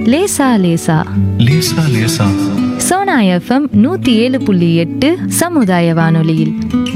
லேசா லேசா லேசா லேசா சோனா எஃப்எம் நூத்தி ஏழு புள்ளி எட்டு சமுதாய வானொலியில்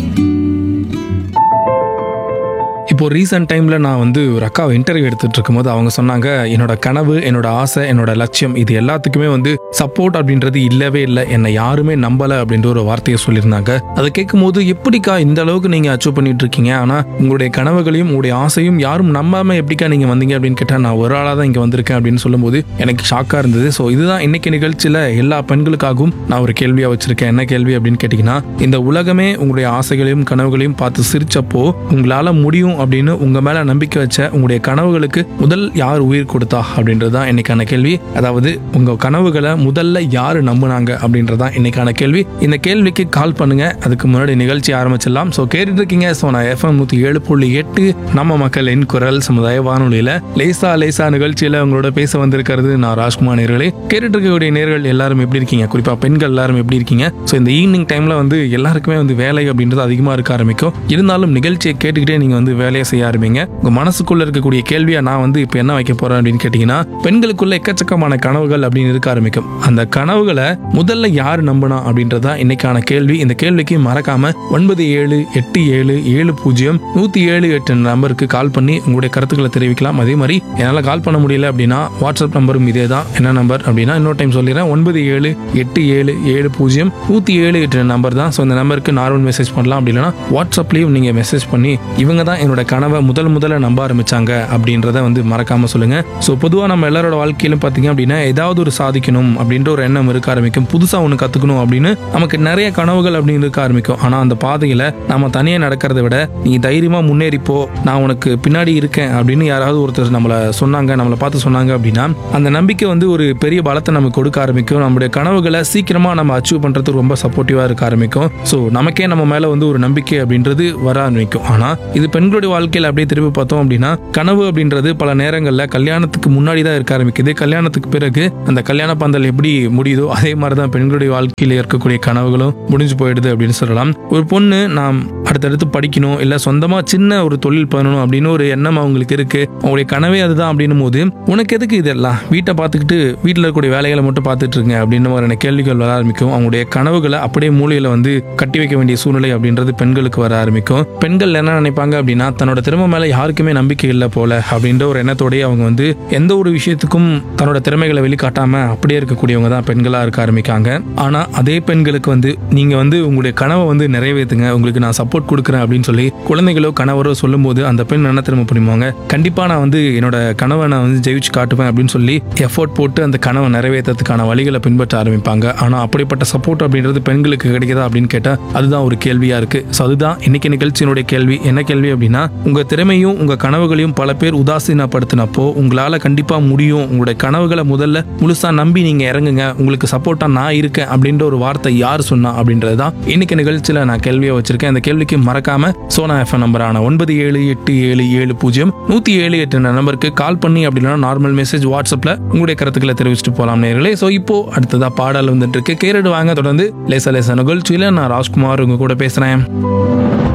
இப்போ ரீசெண்ட் டைமில் நான் வந்து ஒரு அக்காவை இன்டர்வியூ எடுத்துட்டு இருக்கும்போது அவங்க சொன்னாங்க என்னோட கனவு என்னோட ஆசை என்னோட லட்சியம் இது எல்லாத்துக்குமே வந்து சப்போர்ட் அப்படின்றது இல்லவே இல்லை என்னை யாருமே நம்பலை அப்படின்ற ஒரு வார்த்தையை சொல்லியிருந்தாங்க அதை கேட்கும்போது எப்படிக்கா இந்த அளவுக்கு நீங்கள் அச்சீவ் பண்ணிட்டு இருக்கீங்க ஆனால் உங்களுடைய கனவுகளையும் உங்களுடைய ஆசையும் யாரும் நம்பாமல் எப்படிக்கா நீங்கள் வந்தீங்க அப்படின்னு கேட்டால் நான் ஒரு ஆளாக தான் இங்கே வந்திருக்கேன் அப்படின்னு சொல்லும்போது எனக்கு ஷாக்காக இருந்தது ஸோ இதுதான் இன்னைக்கு நிகழ்ச்சியில் எல்லா பெண்களுக்காகவும் நான் ஒரு கேள்வியாக வச்சிருக்கேன் என்ன கேள்வி அப்படின்னு கேட்டிங்கன்னா இந்த உலகமே உங்களுடைய ஆசைகளையும் கனவுகளையும் பார்த்து சிரிச்சப்போ உங்களால் முடியும் அப்படின்னு உங்க மேல நம்பிக்கை வச்ச உங்களுடைய கனவுகளுக்கு முதல் யார் உயிர் கொடுத்தா அப்படின்றது தான் இன்னைக்கான கேள்வி அதாவது உங்க கனவுகளை முதல்ல யாரு நம்புனாங்க அப்படின்றதான் இன்னைக்கான கேள்வி இந்த கேள்விக்கு கால் பண்ணுங்க அதுக்கு முன்னாடி நிகழ்ச்சி ஆரம்பிச்சிடலாம் ஸோ கேட்டுட்டு இருக்கீங்க ஸோ நான் எஃப்எம் நூத்தி ஏழு புள்ளி எட்டு நம்ம மக்களின் குரல் சமுதாய வானொலியில லேசா லேசா நிகழ்ச்சியில உங்களோட பேச வந்திருக்கிறது நான் ராஜ்குமார் நேர்களே கேட்டுட்டு இருக்கக்கூடிய நேர்கள் எல்லாரும் எப்படி இருக்கீங்க குறிப்பா பெண்கள் எல்லாரும் எப்படி இருக்கீங்க ஸோ இந்த ஈவினிங் டைம்ல வந்து எல்லாருக்குமே வந்து வேலை அப்படின்றது அதிகமா இருக்க ஆரம்பிக்கும் இருந்தாலும் நிகழ்ச்சியை கேட்டுக்கிட்டே நீங்க வந்து வேலையை செய்ய ஆரம்பிங்க உங்க மனசுக்குள்ள இருக்கக்கூடிய கேள்வியா நான் வந்து இப்போ என்ன வைக்க போறேன் அப்படின்னு கேட்டீங்கன்னா பெண்களுக்குள்ள எக்கச்சக்கமான கனவுகள் அப்படின்னு இருக்க ஆரம்பிக்கும் அந்த கனவுகளை முதல்ல யார் நம்பினா அப்படின்றதா இன்னைக்கான கேள்வி இந்த கேள்விக்கு மறக்காம ஒன்பது ஏழு எட்டு ஏழு ஏழு பூஜ்ஜியம் நூத்தி ஏழு எட்டு நம்பருக்கு கால் பண்ணி உங்களுடைய கருத்துக்களை தெரிவிக்கலாம் அதே மாதிரி என்னால் கால் பண்ண முடியல அப்படின்னா வாட்ஸ்அப் நம்பரும் இதே தான் என்ன நம்பர் அப்படின்னா இன்னொரு டைம் சொல்லிடுறேன் ஒன்பது ஏழு எட்டு ஏழு ஏழு பூஜ்ஜியம் நூற்றி ஏழு எட்டு நம்பர் தான் ஸோ இந்த நம்பருக்கு நார்மல் மெசேஜ் பண்ணலாம் அப்படி இல்லைன்னா வாட்ஸ்அப்லேயும் நீங்கள் மெசேஜ் பண்ணி இவங்க தான் என்னோட கனவை முதல் முதல்ல நம்ப ஆரம்பிச்சாங்க அப்படின்றத வந்து மறக்காம சொல்லுங்க ஸோ பொதுவாக நம்ம எல்லாரோட வாழ்க்கையிலும் பார்த்தீங்க அப்படின்னா ஏதாவது ஒரு சாதிக்கணும் அப்படின்ற ஒரு எண்ணம் இருக்க ஆரம்பிக்கும் புதுசாக ஒன்று கற்றுக்கணும் அப்படின்னு நமக்கு நிறைய கனவுகள் அப்படின்னு இருக்க ஆரம்பிக்கும் ஆனால் அந்த பாதையில் நம்ம தனியாக நடக்கிறத விட நீ தைரியமாக முன்னேறிப்போ நான் உனக்கு பின்னாடி இருக்கேன் அப்படின்னு யாராவது ஒருத்தர் நம்மளை சொன்னாங்க நம்மளை பார்த்து சொன்னாங்க அப்படின்னா அந்த நம்பிக்கை வந்து ஒரு பெரிய பலத்தை நமக்கு கொடுக்க ஆரம்பிக்கும் நம்மளுடைய கனவுகளை சீக்கிரமா நம்ம அச்சீவ் பண்றதுக்கு ரொம்ப சப்போர்ட்டிவா இருக்க ஆரம்பிக்கும் ஸோ நமக்கே நம்ம மேல வந்து ஒரு நம்பிக்கை அப்படின்றது வர ஆரம்பிக்கும் ஆனா இது பெண்களுடைய வாழ்க்கையில் அப்படியே திருப்பி பார்த்தோம் அப்படின்னா கனவு அப்படின்றது பல நேரங்களில் கல்யாணத்துக்கு முன்னாடி தான் இருக்க ஆரம்பிக்குது கல்யாணத்துக்கு பிறகு அந்த கல்யாண பந்தல் எப்படி முடியுதோ அதே மாதிரி தான் பெண்களுடைய வாழ்க்கையில் இருக்கக்கூடிய கனவுகளும் முடிஞ்சு போயிடுது அப்படின்னு சொல்லலாம் ஒரு பொண்ணு நாம் அடுத்தடுத்து படிக்கணும் இல்லை சொந்தமாக சின்ன ஒரு தொழில் பண்ணணும் அப்படின்னு ஒரு எண்ணம் அவங்களுக்கு இருக்கு அவங்களுடைய கனவே அதுதான் அப்படின்னும் போது உனக்கு எதுக்கு இதெல்லாம் வீட்டை பார்த்துக்கிட்டு வீட்டில் இருக்கக்கூடிய வேலைகளை மட்டும் பார்த்துட்டு இருங்க அப்படின்ற மாதிரியான கேள்விகள் வர ஆரம்பிக்கும் அவங்களுடைய கனவுகளை அப்படியே மூலையில வந்து கட்டி வைக்க வேண்டிய சூழ்நிலை அப்படின்றது பெண்களுக்கு வர ஆரம்பிக்கும் பெண்கள் என்ன நினைப்பாங்க அப்படின்னா தன்னோட திறமை மேல யாருக்குமே நம்பிக்கை இல்லை போல அப்படின்ற ஒரு எண்ணத்தோடய அவங்க வந்து எந்த ஒரு விஷயத்துக்கும் தன்னோட திறமைகளை வெளிக்காட்டாம அப்படியே இருக்கக்கூடியவங்க தான் பெண்களா இருக்க ஆரம்பிக்காங்க ஆனா அதே பெண்களுக்கு வந்து நீங்க வந்து உங்களுடைய கனவை வந்து நிறைவேற்றுங்க உங்களுக்கு நான் சப்போர்ட் கொடுக்குறேன் அப்படின்னு சொல்லி குழந்தைகளோ கணவரோ சொல்லும்போது அந்த பெண் என்ன திரும்ப பண்ணுவாங்க கண்டிப்பா நான் வந்து என்னோட கனவை நான் வந்து ஜெயிச்சு காட்டுவேன் அப்படின்னு சொல்லி எஃபோர்ட் போட்டு அந்த கனவை நிறைவேற்றத்துக்கான வழிகளை பின்பற்ற ஆரம்பிப்பாங்க ஆனா அப்படிப்பட்ட சப்போர்ட் அப்படின்றது பெண்களுக்கு கிடைக்குதா அப்படின்னு கேட்டா அதுதான் ஒரு கேள்வியா இருக்கு ஸோ அதுதான் இன்னைக்கு நிகழ்ச்சியினுடைய கேள்வி என்ன கேள்வி அப்படின்னா உங்க திறமையும் உங்க கனவுகளையும் பல பேர் உதாசீனப்படுத்தினப்போ உங்களால கண்டிப்பா முடியும் உங்களுடைய கனவுகளை முதல்ல முழுசா நம்பி நீங்க இறங்குங்க உங்களுக்கு சப்போர்ட்டா நான் இருக்கேன் அப்படின்ற ஒரு வார்த்தை யார் சொன்னா அப்படின்றது தான் இன்னைக்கு நிகழ்ச்சியில நான் கேள்வியை வச்சிருக்கேன் அந்த கேள்விக்கு மறக்காம சோனா எஃப்எம் நம்பரான ஒன்பது ஏழு எட்டு ஏழு ஏழு பூஜ்ஜியம் நூத்தி ஏழு எட்டு நம்பருக்கு கால் பண்ணி அப்படின்னா நார்மல் மெசேஜ் வாட்ஸ்அப்ல உங்களுடைய கருத்துக்களை தெரிவிச்சுட்டு போலாம் நேர்களே ஸோ இப்போ அடுத்ததா பாடல் வந்துட்டு இருக்கு கேரடு வாங்க தொடர்ந்து லேசா லேசா நிகழ்ச்சியில நான் ராஜ்குமார் உங்க கூட பேசுறேன்